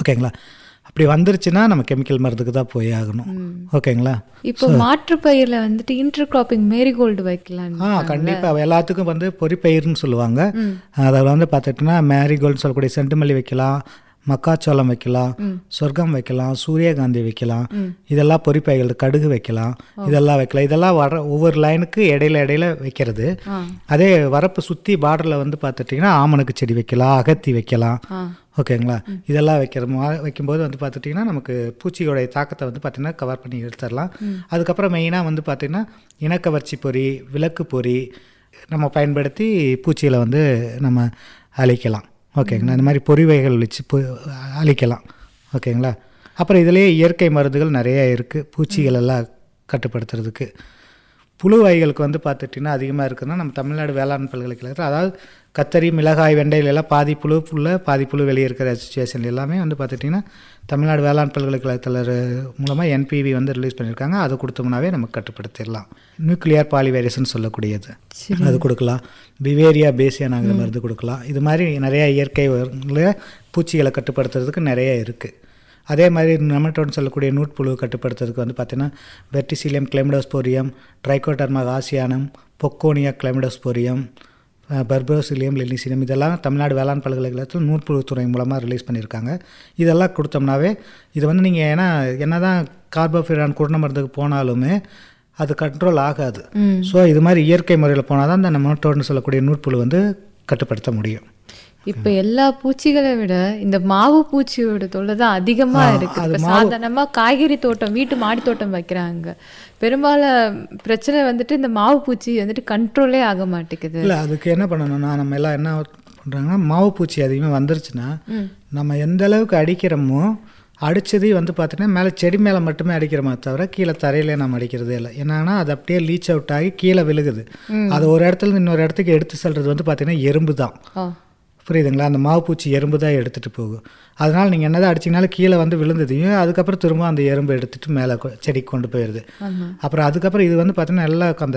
ஓகேங்களா அப்படி வந்துருச்சுன்னா நம்ம கெமிக்கல் மருந்துக்கு தான் போய் ஆகணும் ஓகேங்களா இப்போ மாற்று பயிர்ல வந்துட்டு இன்டர் கிராப்பிங் மேரிகோல்டு வைக்கலாம் ஆ கண்டிப்பாக எல்லாத்துக்கும் வந்து பொறிப்பயிர்னு சொல்லுவாங்க அதில் வந்து பார்த்துட்டிங்கன்னா மேரிகோல்டு சொல்லக்கூடிய செண்டுமல்லி வைக்கலாம் மக்காச்சோளம் வைக்கலாம் சொர்க்கம் வைக்கலாம் சூரியகாந்தி வைக்கலாம் இதெல்லாம் பொறிப்பயிர்கள் கடுகு வைக்கலாம் இதெல்லாம் வைக்கலாம் இதெல்லாம் வர ஒவ்வொரு லைனுக்கு இடையில இடையில வைக்கிறது அதே வரப்பு சுற்றி பார்டரில் வந்து பார்த்துட்டிங்கன்னா ஆமணக்கு செடி வைக்கலாம் அகத்தி வைக்கலாம் ஓகேங்களா இதெல்லாம் வைக்கிற மா- வைக்கும்போது வந்து பார்த்துட்டிங்கன்னா நமக்கு பூச்சியோடைய தாக்கத்தை வந்து பார்த்திங்கன்னா கவர் பண்ணி எடுத்துடலாம் அதுக்கப்புறம் மெயினாக வந்து பார்த்திங்கன்னா இனக்கவர்ச்சி பொறி விளக்கு பொறி நம்ம பயன்படுத்தி பூச்சிகளை வந்து நம்ம அழிக்கலாம் ஓகேங்களா இந்த மாதிரி பொறி வகைகள் வச்சு பொ அழிக்கலாம் ஓகேங்களா அப்புறம் இதுலேயே இயற்கை மருந்துகள் நிறைய இருக்குது பூச்சிகள் எல்லாம் கட்டுப்படுத்துறதுக்கு புழு வகைகளுக்கு வந்து பார்த்துட்டிங்கன்னா அதிகமாக இருக்குன்னா நம்ம தமிழ்நாடு வேளாண் பல்கலைக்கழகத்தில் அதாவது கத்தரி மிளகாய் வெண்டையில எல்லாம் பாதி புழு புல்ல பாதி புழு வெளியே இருக்கிற சுச்சுவேஷன் எல்லாமே வந்து பார்த்துட்டிங்கன்னா தமிழ்நாடு வேளாண் பல்கலைக்கழகத்தில் மூலமாக என்பிவி வந்து ரிலீஸ் பண்ணியிருக்காங்க அதை கொடுத்தோம்னாவே நமக்கு கட்டுப்படுத்திடலாம் நியூக்ளியர் பாலிவைரஸ்னு சொல்லக்கூடியது அது கொடுக்கலாம் பிவேரியா பேசியானாங்கிற மருந்து கொடுக்கலாம் இது மாதிரி நிறைய இயற்கை உரங்கள பூச்சிகளை கட்டுப்படுத்துறதுக்கு நிறைய இருக்குது அதே மாதிரி நெமட்டோன்னு சொல்லக்கூடிய நூட்புழு கட்டுப்படுத்துறதுக்கு வந்து பார்த்தீங்கன்னா verticillium chlamydosporium trichoderma asianum pochonia chlamydosporium purpureocillium lilacinum இதெல்லாம் தமிழ்நாடு வேளாண் பல்கலைக்கழகத்தில் நூற்புழு துறை மூலமாக ரிலீஸ் பண்ணியிருக்காங்க இதெல்லாம் கொடுத்தோம்னாவே இது வந்து நீங்கள் ஏன்னா என்ன தான் கார்போஃபிரான் குருண மருந்துக்கு போனாலுமே அது கண்ட்ரோல் ஆகாது ஸோ இது மாதிரி இயற்கை முறையில் போனால் தான் இந்த நெமட்டோன்னு சொல்லக்கூடிய நூற்புழு வந்து கட்டுப்படுத்த முடியும் இப்ப எல்லா பூச்சிகளை விட இந்த மாவு பூச்சியோட தொல்லை தான் அதிகமா இருக்கு இப்ப சாதாரணமா காய்கறி தோட்டம் வீட்டு மாடி தோட்டம் வைக்கிறாங்க பெரும்பாலும் பிரச்சனை வந்துட்டு இந்த மாவு பூச்சி வந்துட்டு கண்ட்ரோலே ஆக மாட்டேங்குது இல்லை அதுக்கு என்ன பண்ணணும்னா நம்ம எல்லாம் என்ன பண்ணுறாங்கன்னா மாவு பூச்சி அதிகமாக வந்துருச்சுன்னா நம்ம எந்த அளவுக்கு அடிக்கிறோமோ அடிச்சதே வந்து பார்த்தீங்கன்னா மேலே செடி மேலே மட்டுமே அடிக்கிறோமே தவிர கீழே தரையில நம்ம அடிக்கிறதே இல்லை என்னன்னா அது அப்படியே லீச் அவுட் ஆகி கீழே விழுகுது அது ஒரு இடத்துல இருந்து இன்னொரு இடத்துக்கு எடுத்து செல்றது வந்து பார்த்தீங்கன்னா எறும்பு தான் ஆ. புரியுதுங்களா அந்த மாவு பூச்சி எறும்பு தான் எடுத்துகிட்டு போகும் அதனால் நீங்கள் என்னதான் அடிச்சிங்கனாலும் கீழே வந்து விழுந்ததையும் அதுக்கப்புறம் திரும்ப அந்த எறும்பு எடுத்துகிட்டு மேலே கொ- செடிக்கு கொண்டு போயிடுது அப்புறம் அதுக்கப்புறம் இது வந்து பார்த்தீங்கன்னா நல்லா அந்த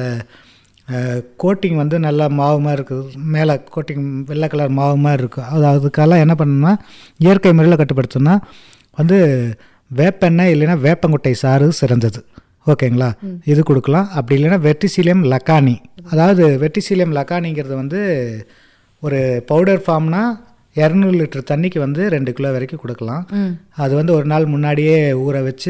கோட்டிங் வந்து நல்லா மாவு மாதிரி இருக்குது மேலே கோட்டிங் வெள்ளை கலர் மாவு மாதிரி இருக்கும் அது அதுக்கெல்லாம் என்ன பண்ணணும்னா இயற்கை முறையில் கட்டுப்படுத்தணும்னா வந்து வேப்பெண்ணெய் இல்லைன்னா வேப்பங்குட்டை சாறு சிறந்தது ஓகேங்களா இது கொடுக்கலாம் அப்படி இல்லைன்னா வெர்டிசிலியம் லக்கானி அதாவது வெர்டிசிலியம் லக்கானிங்கிறது வந்து ஒரு பவுடர் ஃபார்ம்னா இரநூறு லிட்டர் தண்ணிக்கு வந்து ரெண்டு கிலோ வரைக்கும் கொடுக்கலாம் அது வந்து ஒரு நாள் முன்னாடியே ஊற வச்சு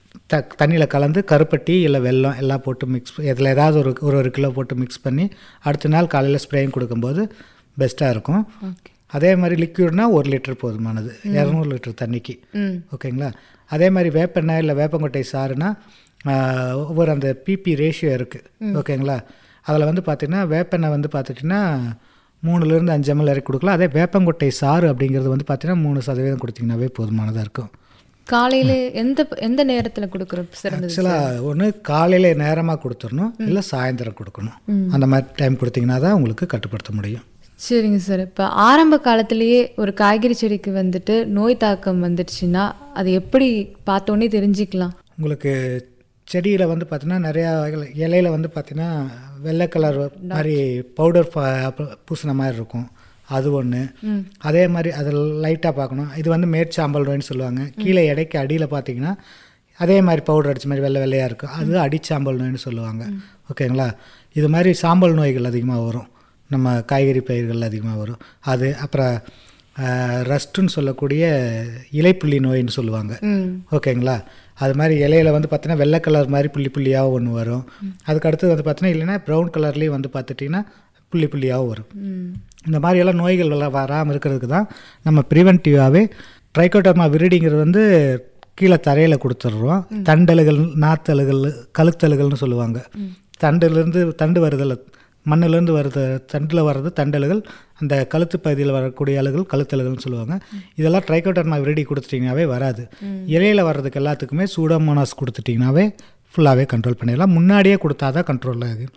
த தண்ணியில் கலந்து கருப்பட்டி இல்லை வெல்லம் எல்லாம் போட்டு மிக்ஸ் இதில் ஏதாவது ஒரு ஒரு ஒரு கிலோ போட்டு மிக்ஸ் பண்ணி அடுத்த நாள் காலையில் ஸ்ப்ரேயும் கொடுக்கும்போது பெஸ்ட்டாக இருக்கும் அதே மாதிரி லிக்யூட்னா ஒரு லிட்டர் போதுமானது இரநூறு லிட்டர் தண்ணிக்கு ஓகேங்களா அதே மாதிரி வேப்பெண்ணெய் இல்லை வேப்பங்கொட்டை சாறுனா ஆஹ், ஒவ்வொரு அந்த பிபி ரேஷியோ இருக்குது ஓகேங்களா அதில் வந்து பார்த்திங்கன்னா வேப்பெண்ணெய் வந்து பார்த்துட்டிங்கன்னா மூணுலேருந்து அஞ்சு எம்எல் வரைக்கும் கொடுக்கலாம் அதே வேப்பங்கொட்டை சாறு அப்படிங்கிறது வந்து பார்த்தீங்கன்னா மூணு சதவீதம் கொடுத்தீங்கன்னாவே போதுமானதாக இருக்கும் காலையில எந்த எந்த நேரத்துல கொடுக்குற சிறந்தது ஆக்சுவலாக ஒன்று காலையில் நேரமாக கொடுத்துடணும் இல்லை சாயந்தரம் கொடுக்கணும் அந்த மாதிரி டைம் கொடுத்தீங்கன்னா தான் உங்களுக்கு கட்டுப்படுத்த முடியும் சரிங்க சார் இப்போ ஆரம்ப காலத்திலேயே ஒரு காய்கறி செடிக்கு வந்துட்டு நோய் தாக்கம் வந்துடுச்சுன்னா அது எப்படி பார்த்தோன்னே தெரிஞ்சுக்கலாம் உங்களுக்கு செடியில் வந்து பார்த்தீங்கன்னா நிறையா வகைகள் இலையில வந்து பார்த்தீங்கன்னா வெள்ளை கலர் மாதிரி பவுடர் பூசின மாதிரி இருக்கும் அது ஒன்று அதே மாதிரி அது லைட்டாக பார்க்கணும் இது வந்து மேற்சாம்பல் நோய்னு சொல்லுவாங்க கீழே எடைக்கு அடியில் பார்த்தீங்கன்னா அதே மாதிரி பவுடர் அடிச்ச மாதிரி வெள்ளை வெள்ளையாக இருக்கும் அது அடிச்சாம்பல் நோய்னு சொல்லுவாங்க ஓகேங்களா இது மாதிரி சாம்பல் நோய்கள் அதிகமாக வரும் நம்ம காய்கறி பயிர்கள் அதிகமாக வரும் அது அப்புறம் ரஸ்ட்டுன்னு சொல்லக்கூடிய இலைப்புள்ளி நோயின்னு சொல்லுவாங்க ஓகேங்களா அது மாதிரி இலையில வந்து பார்த்தீங்கன்னா வெள்ளை கலர் மாதிரி புள்ளி புள்ளியாக ஒன்று வரும் அதுக்கு அடுத்தது வந்து பார்த்தீங்கன்னா இல்லைன்னா ப்ரௌன் கலர்லேயும் வந்து பார்த்துட்டிங்கன்னா புள்ளி புள்ளியாகவும் வரும் இந்த மாதிரியெல்லாம் நோய்கள் வர வராமல் இருக்கிறதுக்கு தான் நம்ம ப்ரிவென்டிவாகவே ட்ரைகோட்டர்மா விரிடிங்கிறது வந்து கீழே தரையில் கொடுத்துட்றோம் தண்டலுகள் நாத்தலுகள் கழுத்தலுகள்னு சொல்லுவாங்க தண்டுலேருந்து தண்டு வருதல் மண்ணிலேருந்து வருது தண்டில் வர்றது தண்டலுகள் அந்த கழுத்து பகுதியில் வரக்கூடிய அழுகள் கழுத்தலுகள்னு சொல்லுவாங்க இதெல்லாம் ட்ரைகோட்டர்மா விரிடி கொடுத்துட்டிங்கனாவே வராது இலையில வர்றதுக்கு எல்லாத்துக்குமே சூடோமோனாஸ் கொடுத்துட்டிங்கனாவே ஃபுல்லாகவே கண்ட்ரோல் பண்ணிடலாம் முன்னாடியே கொடுத்தா தான் கண்ட்ரோல் ஆகுது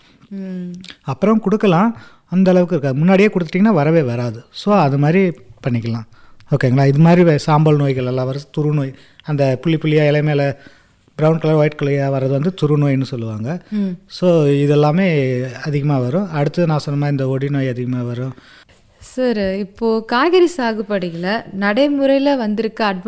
அப்புறம் கொடுக்கலாம் அந்த அளவுக்கு இருக்காது முன்னாடியே கொடுத்துட்டிங்கன்னா வரவே வராது ஸோ அது மாதிரி பண்ணிக்கலாம் ஓகேங்களா இது மாதிரி வே- சாம்பல் நோய்கள் எல்லாம் வருது துரு நோய் அந்த புள்ளி புள்ளியாக இலை மேலே ப்ரௌன் கலர் ஒயிட் கலராக வர்றது வந்து துரு நோயின்னு சொல்லுவாங்க ஸோ இதெல்லாமே அதிகமாக வரும் அடுத்து நான் சொன்ன மாதிரி இந்த ஒடி நோய் அதிகமாக வரும் சார் இப்போ காய்கறி சாகுபடியில் நடைமுறையில் வந்திருக்க அட்வான்ஸ்